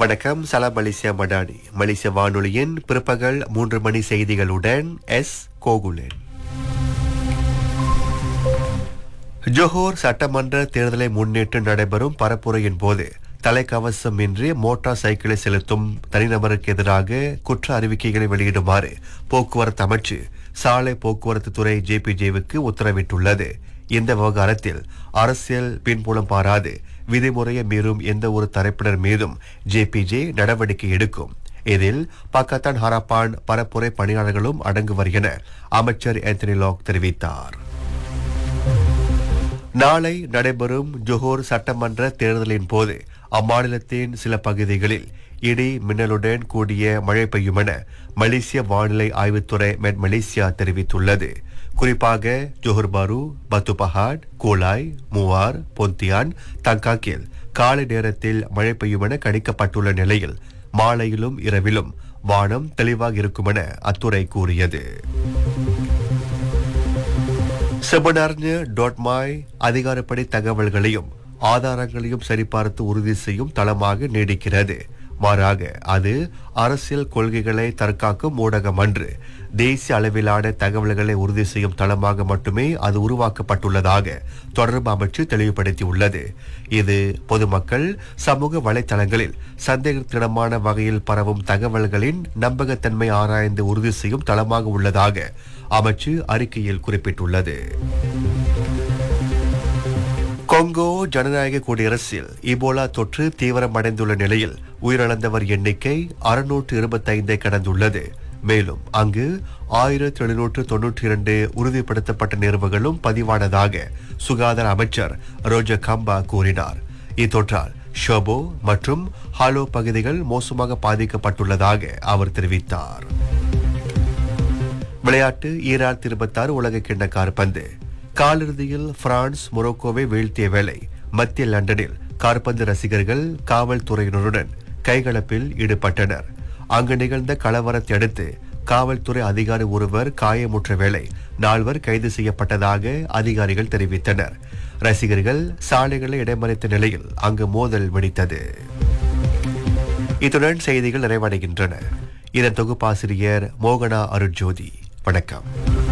வணக்கம் சலாம் மலேசியா மடானி மலேசிய வானொலியின் பிற்பகல் மூன்று மணி செய்திகளுடன் எஸ் கோகுலன் ஜோஹோர் சட்டமன்ற தேர்தலை முன்னிட்டு நடைபெறும் பரப்புரையின் போது தலைக்கவசம் இன்றி மோட்டார் சைக்கிளை செலுத்தும் தனிநபருக்கு எதிராக குற்ற அறிவிக்கைகளை வெளியிடுமாறு போக்குவரத்து அமைச்சு சாலை போக்குவரத்து துறை ஜேபிஜேவுக்கு உத்தரவிட்டுள்ளது இந்த விவகாரத்தில் அரசியல் பின்புலம் பாராது விதிமுறையை மீறும் எந்த ஒரு தரப்பினர் மீதும் ஜேபிஜே நடவடிக்கை எடுக்கும் இதில் பக்கத்தான் ஹராப்பான் பரப்புரை பணியாளர்களும் அடங்குவர் என அமைச்சர் ஆந்தனி லாக் தெரிவித்தார் நாளை நடைபெறும் ஜொஹோர் சட்டமன்ற தேர்தலின் போது அம்மாநிலத்தின் சில பகுதிகளில் இடி மின்னலுடன் கூடிய மழை பெய்யும் என மலேசிய வானிலை ஆய்வுத்துறை மெட் மலேசியா தெரிவித்துள்ளது குறிப்பாக ஜோஹர் பாரு பத்துபஹாட் கோலாய் மூவார் பொந்தியான் தங்காக்கில் காலை நேரத்தில் மழை பெய்யும் என கணிக்கப்பட்டுள்ள நிலையில் மாலையிலும் இரவிலும் வானம் தெளிவாக இருக்கும் என அத்துறை கூறியது செபனார்னு டோட்மாய் அதிகாரப்படி தகவல்களையும் ஆதாரங்களையும் சரிபார்த்து உறுதி செய்யும் தளமாக நீடிக்கிறது மாறாக அது அரசியல் கொள்கைகளை தற்காக்கும் ஊடகம் அன்று தேசிய அளவிலான தகவல்களை உறுதி செய்யும் தளமாக மட்டுமே அது உருவாக்கப்பட்டுள்ளதாக தொடர்பு அமைச்சு தெளிவுபடுத்தியுள்ளது இது பொதுமக்கள் சமூக வலைத்தளங்களில் சந்தேகத்திடமான வகையில் பரவும் தகவல்களின் நம்பகத்தன்மை ஆராய்ந்து உறுதி செய்யும் தளமாக உள்ளதாக அமைச்சு அறிக்கையில் குறிப்பிட்டுள்ளது கொங்கோ ஜனநாயக குடியரசில் இபோலா தொற்று தீவிரமடைந்துள்ள நிலையில் உயிரிழந்தவர் எண்ணிக்கை அறுநூற்று இருபத்தைந்தை கடந்துள்ளது மேலும் அங்கு ஆயிரத்தி எழுநூற்று தொன்னூற்றி இரண்டு உறுதிப்படுத்தப்பட்ட நிறுவுகளும் பதிவானதாக சுகாதார அமைச்சர் ரோஜ கம்பா கூறினார் இத்தொற்றால் ஷோபோ மற்றும் ஹாலோ பகுதிகள் மோசமாக பாதிக்கப்பட்டுள்ளதாக அவர் தெரிவித்தார் விளையாட்டு ஈராயிரத்தி இருபத்தாறு உலக கிண்ண காற்பந்து காலிறுதியில் பிரான்ஸ் மொரோக்கோவை வீழ்த்திய வேளை மத்திய லண்டனில் காற்பந்து ரசிகர்கள் காவல்துறையினருடன் கைகலப்பில் ஈடுபட்டனர் அங்கு நிகழ்ந்த கலவரத்தை அடுத்து காவல்துறை அதிகாரி ஒருவர் காயமுற்ற வேளை நால்வர் கைது செய்யப்பட்டதாக அதிகாரிகள் தெரிவித்தனர் ரசிகர்கள் சாலைகளை இடைமறித்த நிலையில் அங்கு மோதல் வெடித்தது இத்துடன் செய்திகள் நிறைவடைகின்றன இதன் தொகுப்பாசிரியர் மோகனா அருட்ஜோதி வணக்கம்